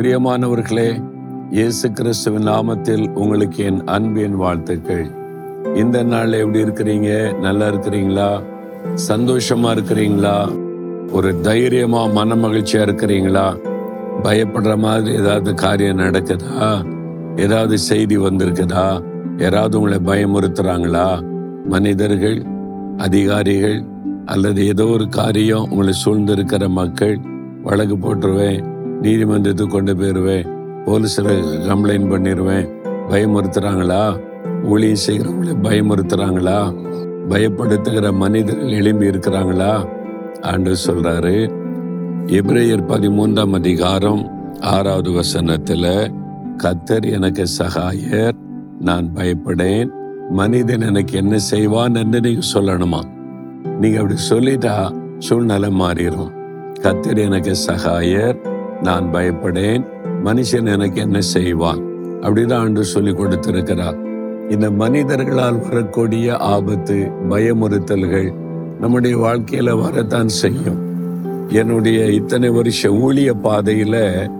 பிரியமானவர்களே இயேசு கிறிஸ்துவின் நாமத்தில் உங்களுக்கு என் அன்பின் வாழ்த்துக்கள் இந்த நாள்ல எப்படி இருக்கிறீங்க நல்லா இருக்கிறீங்களா சந்தோஷமா இருக்கிறீங்களா ஒரு தைரியமா மன மகிழ்ச்சியா இருக்கிறீங்களா பயப்படுற மாதிரி ஏதாவது காரியம் நடக்குதா ஏதாவது செய்தி வந்திருக்குதா யாராவது உங்களை பயமுறுத்துறாங்களா மனிதர்கள் அதிகாரிகள் அல்லது ஏதோ ஒரு காரியம் உங்களை சூழ்ந்திருக்கிற மக்கள் வழக்கு போட்டுருவேன் நீதிமன்றத்துக்கு கொண்டு போயிடுவேன் போலீஸில் கம்ப்ளைண்ட் பண்ணிடுவேன் பயமுறுத்துறாங்களா ஊழியம் செய்கிறவங்களை பயமுறுத்துறாங்களா பயப்படுத்துகிற மனிதர்கள் எழும்பி இருக்கிறாங்களா ஆண்டு சொல்றாரு எபிரேயர் பதிமூன்றாம் அதிகாரம் ஆறாவது வசனத்துல கத்தர் எனக்கு சகாயர் நான் பயப்படேன் மனிதன் எனக்கு என்ன செய்வான் என்று நீங்க சொல்லணுமா நீங்க அப்படி சொல்லிட்டா சூழ்நிலை மாறிடும் கத்தர் எனக்கு சகாயர் நான் பயப்படேன் மனுஷன் எனக்கு என்ன செய்வான் அப்படிதான் ஆண்டு சொல்லி கொடுத்திருக்கிறார் இந்த மனிதர்களால் வரக்கூடிய ஆபத்து பயமுறுத்தல்கள் நம்முடைய வாழ்க்கையில வரத்தான் செய்யும் என்னுடைய இத்தனை வருஷ ஊழிய பாதையில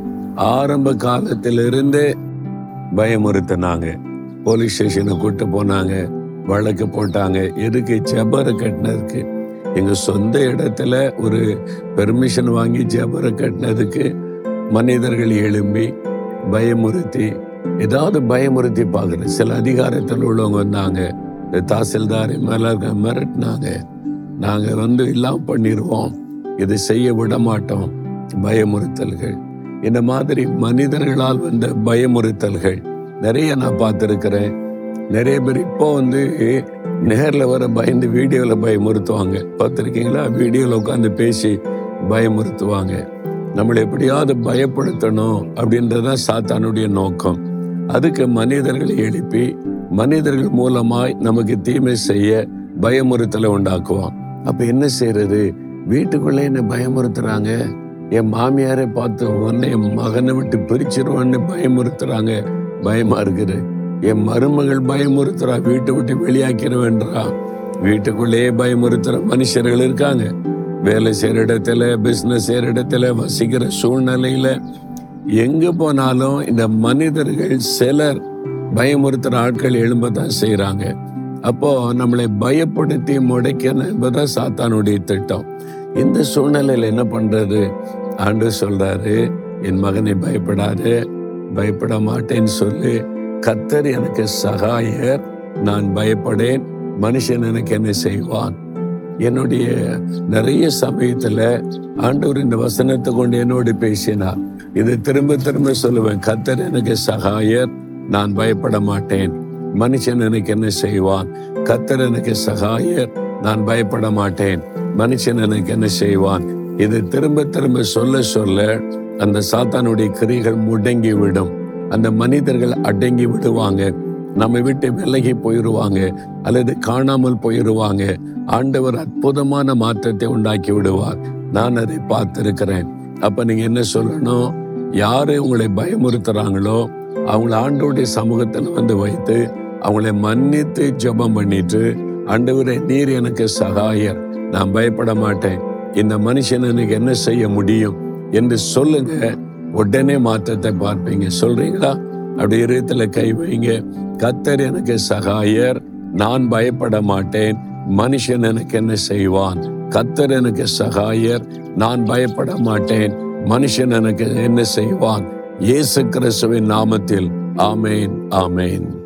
ஆரம்ப காலத்திலிருந்தே பயமுறுத்தினாங்க போலீஸ் ஸ்டேஷனை கூட்டு போனாங்க வழக்கு போட்டாங்க எதுக்கு ஜபரை கட்டினதுக்கு எங்க சொந்த இடத்துல ஒரு பெர்மிஷன் வாங்கி ஜபரை கட்டினதுக்கு மனிதர்கள் எழும்பி பயமுறுத்தி ஏதாவது பயமுறுத்தி பார்க்குறேன் சில அதிகாரத்தில் உள்ளவங்க வந்தாங்க இந்த தாசில்தார் மேல மிரட்டினாங்க நாங்க வந்து எல்லாம் பண்ணிடுவோம் இதை செய்ய விட மாட்டோம் பயமுறுத்தல்கள் இந்த மாதிரி மனிதர்களால் வந்த பயமுறுத்தல்கள் நிறைய நான் பார்த்துருக்கிறேன் நிறைய பேர் இப்போ வந்து நேரில் வர பயந்து வீடியோவில் பயமுறுத்துவாங்க பார்த்துருக்கீங்களா வீடியோவில் உட்காந்து பேசி பயமுறுத்துவாங்க நம்மளை எப்படியாவது பயப்படுத்தணும் அப்படின்றதான் சாத்தானுடைய நோக்கம் அதுக்கு மனிதர்களை எழுப்பி மனிதர்கள் மூலமாய் நமக்கு தீமை செய்ய பயமுறுத்தலை உண்டாக்குவான் அப்ப என்ன செய்யறது வீட்டுக்குள்ளே என்ன பயமுறுத்துறாங்க என் மாமியாரை பார்த்து உன்னை என் மகனை விட்டு பிரிச்சிருவான்னு பயமுறுத்துறாங்க பயமா இருக்குது என் மருமகள் பயமுறுத்துறா வீட்டை விட்டு வெளியாக்கிடுவேன்றா வீட்டுக்குள்ளேயே பயமுறுத்துற மனுஷர்கள் இருக்காங்க வேலை செய்யற இடத்துல பிசினஸ் செய்யற இடத்துல வசிக்கிற சூழ்நிலையில எங்க போனாலும் இந்த மனிதர்கள் சிலர் பயமுறுத்துற ஆட்கள் எழும்பதான் செய்யறாங்க அப்போ நம்மளை பயப்படுத்தி முடைக்கணும் என்பதுதான் சாத்தானுடைய திட்டம் இந்த சூழ்நிலையில என்ன பண்றது ஆண்டு சொல்றாரு என் மகனை பயப்படாது பயப்பட மாட்டேன்னு சொல்லி கத்தர் எனக்கு சகாயர் நான் பயப்படேன் மனுஷன் எனக்கு என்ன செய்வான் என்னுடைய நிறைய சமயத்துல ஆண்டவர் இந்த வசனத்தை கொண்டு என்னோடு பேசினார் இது திரும்ப திரும்ப சொல்லுவேன் கத்தர் எனக்கு சகாயர் நான் பயப்பட மாட்டேன் மனுஷன் எனக்கு என்ன செய்வான் கத்தர் எனக்கு சகாயர் நான் பயப்பட மாட்டேன் மனுஷன் எனக்கு என்ன செய்வான் இது திரும்ப திரும்ப சொல்ல சொல்ல அந்த சாத்தானுடைய கிரிகள் முடங்கி விடும் அந்த மனிதர்கள் அடங்கி விடுவாங்க நம்ம விட்டு விலகி போயிடுவாங்க அல்லது காணாமல் போயிடுவாங்க ஆண்டவர் அற்புதமான மாற்றத்தை உண்டாக்கி விடுவார் நான் அதை பார்த்திருக்கிறேன் அப்ப நீங்க என்ன சொல்லணும் யாரு உங்களை பயமுறுத்துறாங்களோ அவங்கள ஆண்டோடைய சமூகத்தில் வந்து வைத்து அவங்களை மன்னித்து ஜெபம் பண்ணிட்டு ஆண்டவரே நீர் எனக்கு சகாயர் நான் பயப்பட மாட்டேன் இந்த மனுஷன் எனக்கு என்ன செய்ய முடியும் என்று சொல்லுங்க உடனே மாற்றத்தை பார்ப்பீங்க சொல்றீங்களா அப்படி இருத்துல கை வைங்க கத்தர் எனக்கு சகாயர் நான் பயப்பட மாட்டேன் மனுஷன் எனக்கு என்ன செய்வான் கத்தர் எனக்கு சகாயர் நான் பயப்பட மாட்டேன் மனுஷன் எனக்கு என்ன செய்வான் இயேசு கிறிஸ்துவின் நாமத்தில் ஆமேன் ஆமேன்